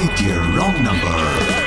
my dear wrong number.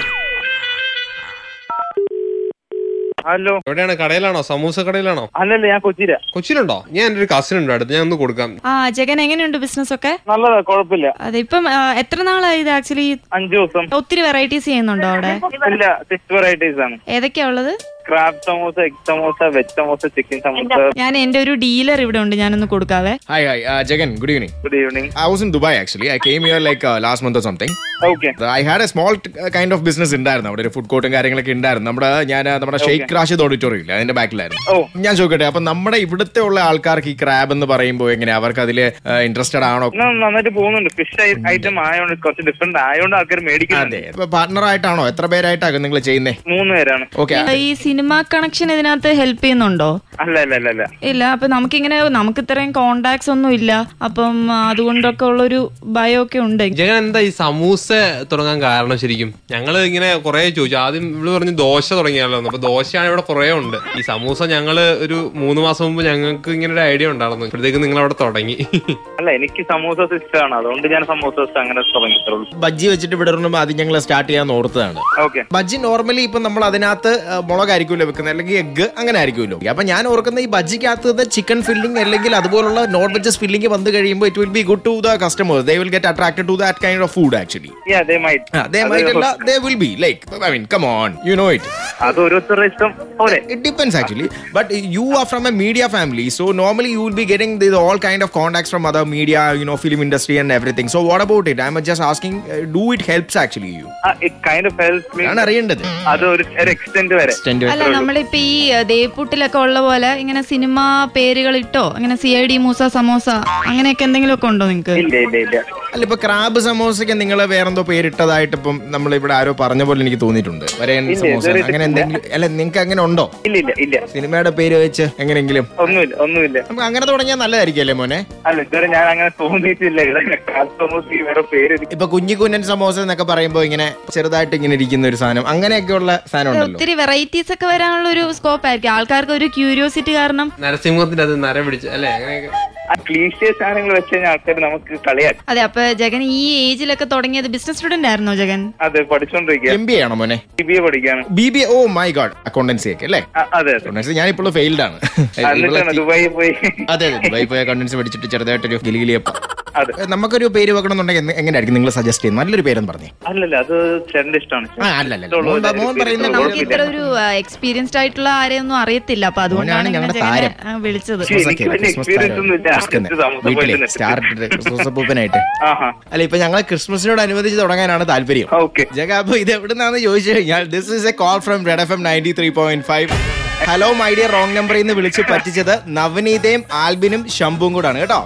Hello എവിടെയാണ് കടയിലാണോ സമൂസ കടയിലാണോ അല്ലല്ല ഞാൻ കൊച്ചിയില കൊച്ചിയിലുണ്ടോ ഞാൻ എൻ്റെ ഒരു കസിൻ ഉണ്ട് അടുത്ത് ഞാൻ ഒന്ന് കൊടുക്കാം ആ ജഗൻ എങ്ങനെയുണ്ട് ബിസിനസ് ഒക്കെ നല്ലതാ കുഴപ്പമില്ല അതെ ഇപ്പം ആ, എത്ര നാളായി ഇത് ആക്ച്വലി അഞ്ചു ദിവസം ഒത്തിരി വെറൈറ്റീസ് ചെയ്യുന്നുണ്ടോ അവിടെ ഇല്ല സിക്സ് വെറൈറ്റീസ് ആണ് ഏതൊക്കെയാ ഉള്ളത് crab samosa egg samosa veg samosa chicken samosa ഞാൻ എന്റെ ഒരു ഡീലർ ഇവിടെ ഉണ്ട് ഞാനൊന്ന് കൊടുക്കാവേ Hi, hi, uh, Jagan. Good evening. Good evening I was in Dubai actually. I came here like uh, last month or something. Okay I had a small uh, kind of business ഉണ്ടായിരുന്നു അവിടെ ഒരു food കോർട്ടും കാര്യങ്ങളൊക്കെ ഉണ്ടായിരുന്നു നമ്മുടെ ഞാൻ uh, നമ്മുടെ Sheikh Rashid auditorium ഇല്ല അതിന്റെ ബാക്കിലായിരുന്നു ഓ ഞാൻ ചോദിക്കട്ടെ അപ്പൊ നമ്മുടെ ഇവിടുത്തെ ഉള്ള ആൾക്കാർക്ക് ഈ ക്രാബ് എന്ന് പറയുമ്പോൾ എങ്ങനെ അവർക്ക് അതിൽ ഇൻട്രസ്റ്റഡ് ആണോ നന്നായിട്ട് പോകുന്നുണ്ട് ഫിഷ് ഐറ്റം ആയതുകൊണ്ട് കുറച്ച് ഡിഫറെന്റ് ആയതുകൊണ്ട് ആൾക്കാർ മേടിക്കുന്നുണ്ട് അതെ പാർട്ണർ ആയിട്ടാണോ എത്ര പേരായിട്ടാകും നിങ്ങൾ ചെയ്യുന്നേ മൂന്ന് പേരാണ് ഓക്കെ ഈ സിനിമ കണക്ഷൻ ഇതിനകത്ത് ഹെൽപ്പ് ചെയ്യുന്നുണ്ടോ അല്ല അല്ല അല്ല അല്ല ഇല്ല അപ്പൊ നമുക്കിങ്ങനെ നമുക്ക് ഇത്രയും കോണ്ടാക്ട്സ് ഒന്നും ഇല്ല അപ്പം ആ, അതുകൊണ്ടൊക്കെ ഉള്ളൊരു ഭയമൊക്കെ ഉണ്ട് ജഗൻ എന്താ ഈ സമൂസ തുടങ്ങാൻ കാരണം ശരിക്കും ഞങ്ങള് ഇങ്ങനെ കുറെ ചോദിച്ചു ആദ്യം ഇവിടെ പറഞ്ഞു ദോശ തുടങ്ങിയാലോ എന്ന്. അപ്പൊ ദോശയാണ് ഇവിടെ കുറെ ഉണ്ട് ഈ സമൂസ ഞങ്ങള് ഒരു മൂന്ന് മാസം മുമ്പ് ഞങ്ങൾക്ക് ഇങ്ങനെ ഒരു ഐഡിയ ഉണ്ടായിരുന്നു ഇപ്പോഴത്തേക്ക് നിങ്ങൾ അവിടെ തുടങ്ങി അല്ല എനിക്ക് സമോസ ഇഷ്ടമാണ് അതുകൊണ്ട് ഞാൻ സമോസ അങ്ങനെ തുടങ്ങിയിട്ടുള്ളൂ ബജ്ജി വെച്ചിട്ട് ഇവിടെ വരുമ്പോൾ ആദ്യം ഞങ്ങൾ സ്റ്റാർട്ട് ചെയ്യാൻ ഓർത്തതാണ് ഓക്കെ ബജ്ജി നോർമലി ഇപ്പൊ നമ്മൾ അതിനകത്ത് ആ, മുളകായിരിക്കുമല്ലോ വെക്കുന്നത് അല്ലെങ്കിൽ എഗ്ഗ് അങ്ങനെ ആയിരിക്കുമല്ലോ അപ്പൊ ഞാൻ ഓർക്കുന്ന ഈ ബജ്ജിക്കകത്ത് ചിക്കൻ ഫില്ലിംഗ് അല്ലെങ്കിൽ അതുപോലുള്ള നോൺ വെജസ് ഫില്ലിംഗ് വന്ന് കഴിയുമ്പോൾ it will be good to the customers they will get attracted to that kind of food actually Yeah, they might. They അത് മൈറ്റ് അല്ല they will be like I mean come on you know it അത് ഓരോരുത്തരുടെ ഇഷ്ടം പോലെ It depends actually, but you are from a media family, so normally you will be getting the, all kind of contacts from other media, you know, film industry and everything. So what about it? I'm just asking, uh, do it helps actually you? It kind of help me ഞാൻ അറിയേണ്ടത് അത് ഒരു ഒരു extent വരെ Extend it. അല്ല നമ്മളിപ്പോ ഈ ആ, ദേപ്പുട്ടിലൊക്കെ ഉള്ള പോലെ ഇങ്ങനെ സിനിമ പേരുകൾ ഇട്ടോ അങ്ങനെ C I D Moosa samosa അങ്ങനെയൊക്കെ എന്തെങ്കിലും ഒക്കെ ഉണ്ടോ നിങ്ങക്ക് ഇല്ല ഇല്ല ഇല്ല അല്ല ഇപ്പൊ ക്രാബ് സമോസയ്ക്ക് നിങ്ങൾ വേറെന്തോ പേരിട്ടതായിട്ട് ഇപ്പം നമ്മൾ ഇവിടെ ആരോ പറഞ്ഞ പോലെ എനിക്ക് തോന്നിയിട്ടുണ്ട് വരയൻ ഇല്ല, സമോസ ഇതുവരെ അങ്ങനെ എന്തെങ്കിലും അല്ല നിങ്ങൾക്ക് അങ്ങനെ ഉണ്ടോ ഇല്ല ഇല്ല ഇല്ല സിനിമയുടെ പേര് വെച്ച് എങ്ങനെയെങ്കിലും ഒന്നുമില്ല ഒന്നുമില്ല നമുക്ക് അങ്ങനെ തുടങ്ങിയാൽ നല്ലതായിരിക്കും അല്ലേ മോനെ അല്ല ഇതുവരെ ഞാൻ അങ്ങനെ തോന്നിയിട്ടില്ല ഇവിടെ കാൽത്തോമസ് ഈ വേറെ പേര് എനിക്ക് ഇപ്പൊ കുഞ്ഞി കുഞ്ഞൻ സമോസ എന്നൊക്കെ പറയുമ്പോ ഇങ്ങനെ ചെറുതായിട്ട് ഇങ്ങനെ ഇരിക്കുന്ന ഒരു സാധനം അങ്ങനെയൊക്കെയുള്ള സാധനം ഉണ്ടല്ലോ ഒത്തിരി വെറൈറ്റീസ് ഒക്കെ വരാനുള്ള ഒരു സ്കോപ്പ് ആയിരിക്കും ആൾക്കാർക്ക് ഒരു ക്യൂരിയോസിറ്റി കാരണം നരസിംഹത്തിന്റെ അത് നര പിടിച്ച് അല്ലെ അങ്ങനെയൊക്കെ ആ ക്ലീഷ്യ സാധനങ്ങൾ വെച്ച് കഴിഞ്ഞാൽ ആൾക്കാർ നമുക്ക് കളിയാക്കും അതെ അപ്പൊ ജഗൻ ഈ ഏജിലൊക്കെ തുടങ്ങിയത് ബിസിനസ് സ്റ്റുഡന്റ് ആയിരുന്നോ ജഗൻ അതെ പഠിച്ചോണ്ടിരിക്കുക എം ബി ആണോ മോനെ ബി ബി എ പഠിക്കാണ് B B oh my god accountancy ഒക്കെ അല്ലേ ആ, അതെ അതെ അക്കൗണ്ടൻസി ഞാൻ ഇപ്പോഴും ഫെയിൽഡ് ആണ് എന്നിട്ടാണ് ദുബായിൽ പോയി അതെ അതെ ദുബായി പോയി അക്കൗണ്ടൻസി പഠിച്ചിട്ട് ചെറുതായിട്ടൊരു ഗിലിഗിലിയപ്പം അതെ നമുക്കൊരു പേര് വെക്കണമെന്നുണ്ടെങ്കിൽ എന്ത്- എങ്ങനെയായിരിക്കും നിങ്ങൾ സജസ്റ്റ് ചെയ്യുന്നത് നല്ലൊരു പേരെന്ന് പറഞ്ഞേ അല്ലല്ല അത് ചേട്ടന്റെ ഇഷ്ടമാണ് ആ അല്ലല്ല മോൻ പ- മോൻ പറയുന്ന നമുക്ക് ഇത്ര ഒരു എക്സ്പീരിയൻസ്ഡ് ആയിട്ടുള്ള ആരെയൊന്നും അറിയത്തില്ല അപ്പൊ അതുകൊണ്ടാണ് മോനാണ് ഇങ്ങനെ ഞങ്ങളുടെ ജഗനെ താരം. ആ, വിളിച്ചത് ശരി. എനിക്ക് വലിയ experience ഒന്നുമില്ല. ആദ്യത്തെ സമൂസ വീട്ടിലെ പോയിട്ട് സ്റ്റാർ ക്രിസ്മസ് അപ്പൂപ്പനായിട്ട് ആഹാ അല്ല ഇപ്പൊ ഞങ്ങൾ ക്രിസ്മസിനോട് അനുബന്ധിച്ച് തുടങ്ങാനാണ് താല്പര്യം ഓക്കെ ജഗ അപ്പൊ ഇത് എവിടുന്നാന്ന് ചോദിച്ചു കഴിഞ്ഞാൽ this is a call from red F M ninety three point five hello my dear wrong നമ്പറിൽ നിന്ന് വിളിച്ച് പറ്റിച്ചത് നവനീതയും ആൽബിനും ശംഭുവും കൂടാണ് കേട്ടോ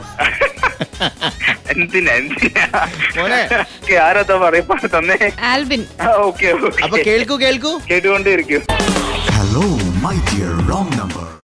എന്തിനാ എന്തിനാ മോനെ. ഓക്കേ, ആരാ പറയപ്പാ തന്നെ ആൽബിൻ ഓക്കെ അപ്പൊ ഓക്കെ കേൾക്കൂ കേൾക്കൂ കേട്ടുകൊണ്ടേ ഇരിക്കും Hello, my dear wrong number.